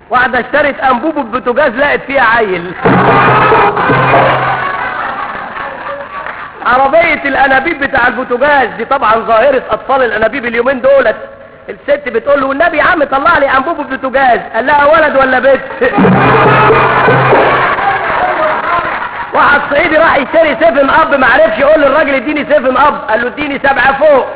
واحدة اشترت انبوب البوتاجاز لقت فيها عيل عربية الانابيب بتاع البوتاجاز دي طبعا ظاهرة اطفال الانابيب اليومين دولت الست بتقول له والنبي يا عم طلع لي انبوب البوتاجاز قال لها ولد ولا بنت واحد صعيدي راح يشتري سيفن اب ما عرفش يقول للراجل اديني سيفن اب قال له اديني سبعة فوق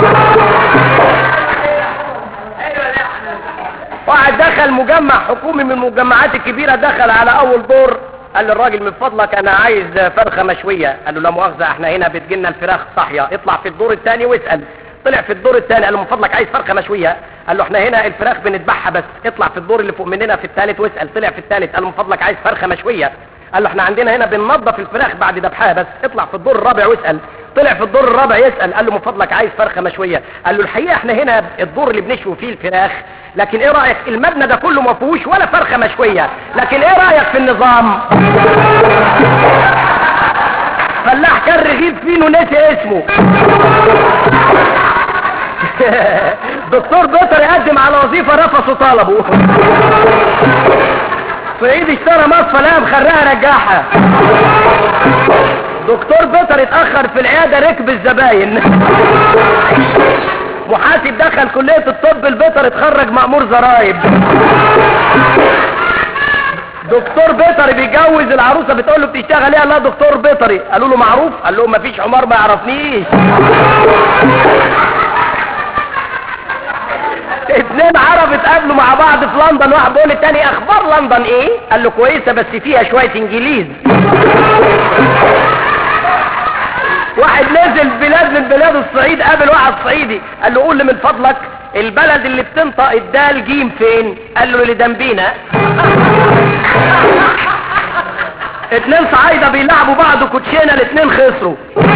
واحد دخل مجمع حكومي من المجمعات الكبيرة دخل على اول دور قال للراجل من فضلك انا عايز فرخة مشوية قال له لا مؤاخذة احنا هنا بتجيلنا الفراخ صاحية اطلع في الدور الثاني واسأل طلع في الدور الثاني قال له من فضلك عايز فرخة مشوية قال له احنا هنا الفراخ بنذبحها بس اطلع في الدور اللي فوق مننا في الثالث واسأل طلع في الثالث قال له من فضلك عايز فرخة مشوية قال له احنا عندنا هنا بننظف الفراخ بعد ذبحها بس اطلع في الدور الرابع واسأل طلع في الدور الرابع يسأل قال له من فضلك عايز فرخة مشوية قال له الحقيقة احنا هنا الدور اللي بنشوي فيه الفراخ لكن ايه رأيك المبنى ده كله ما فيهوش ولا فرخة مشوية لكن ايه رأيك في النظام فلاح كان رغيف فينه نسي اسمه دكتور بيطر يقدم على وظيفة رفضوا طلبه صعيد اشترى مصفى لقى مخرقها رجعها دكتور بيطر اتأخر في العيادة ركب الزباين محاسب دخل كلية الطب البيطر اتخرج مأمور زرايب دكتور بيطري بيجوز العروسة بتقول له بتشتغل ايه لا دكتور بيطري قالوا له معروف قال لهم مفيش حمار ما يعرفنيش اتنين عرب اتقابلوا مع بعض في لندن واحد بيقول للتاني اخبار لندن ايه قال له كويسة بس فيها شوية انجليز واحد نزل بلاد من بلاد الصعيد قابل واحد صعيدي قال له قول لي من فضلك البلد اللي بتنطق الدال جيم فين قال له اللي جنبينا اتنين صعايدة بيلعبوا بعض كوتشينة الاتنين خسروا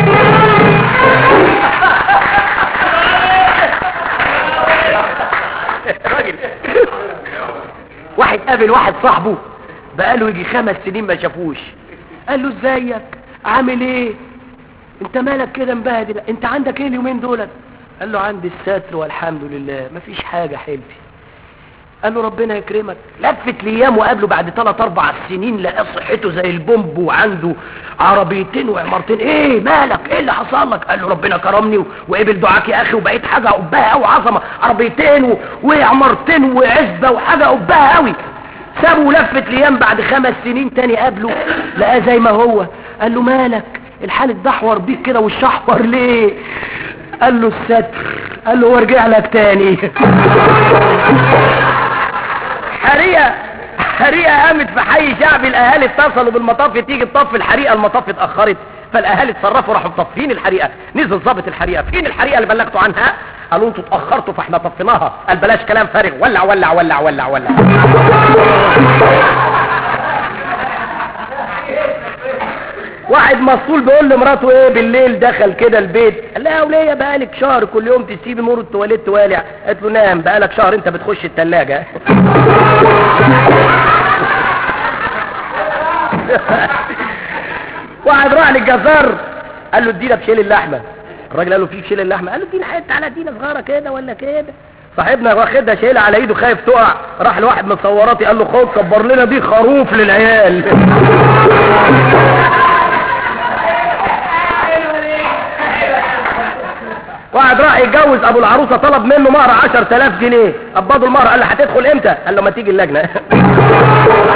راجل واحد قابل واحد صاحبه بقاله يجي خمس سنين ما شافوش قال له ازيك عامل ايه انت مالك كده مبهدل انت عندك ايه اليومين دولت قال له عندي الستر والحمد لله مفيش حاجة حلفي قال له ربنا يكرمك لفت ليام وقابله بعد ثلاث اربع سنين لقى صحته زي البومب وعنده عربيتين وعمارتين ايه مالك ايه اللي حصل لك قال له ربنا كرمني و- وقبل دعاك يا اخي وبقيت حاجه قبها قوي عظمه عربيتين و- وعمارتين وعزبه وحاجه قبها قوي سابه ولفت ليام بعد خمس سنين تاني قابله لقاه زي ما هو قال له مالك الحال اتدحور بيك كده والشحور ليه قال له الستر قال له وارجع لك تاني حريقة حريقة قامت في حي شعبي الاهالي اتصلوا بالمطاف تيجي تطفي الحريقة المطاف اتأخرت فالاهالي اتصرفوا راحوا مطفين الحريقة نزل ضابط الحريقة فين الحريقة اللي بلغتوا عنها قالوا انتوا اتأخرتوا فاحنا طفيناها قال بلاش كلام فارغ ولع ولع ولع ولع ولع واحد مسؤول بيقول لمراته ايه بالليل دخل كده البيت قال لها يا وليه بقالك شهر كل يوم تسيبي نور التواليت والع قالت له نام بقالك شهر انت بتخش التلاجة واحد راح للجزار قال له ادينا بشيل اللحمه الراجل قال له في بشيل اللحمه قال له ادينا حته على ادينا صغيره كده ولا كده صاحبنا واخدها شايلها على ايده خايف تقع راح لواحد من صوراتي قال له خد كبر لنا دي خروف للعيال واحد راح يتجوز ابو العروسه طلب منه مهر 10000 جنيه قبضوا المهر قال له هتدخل امتى قال له ما تيجي اللجنه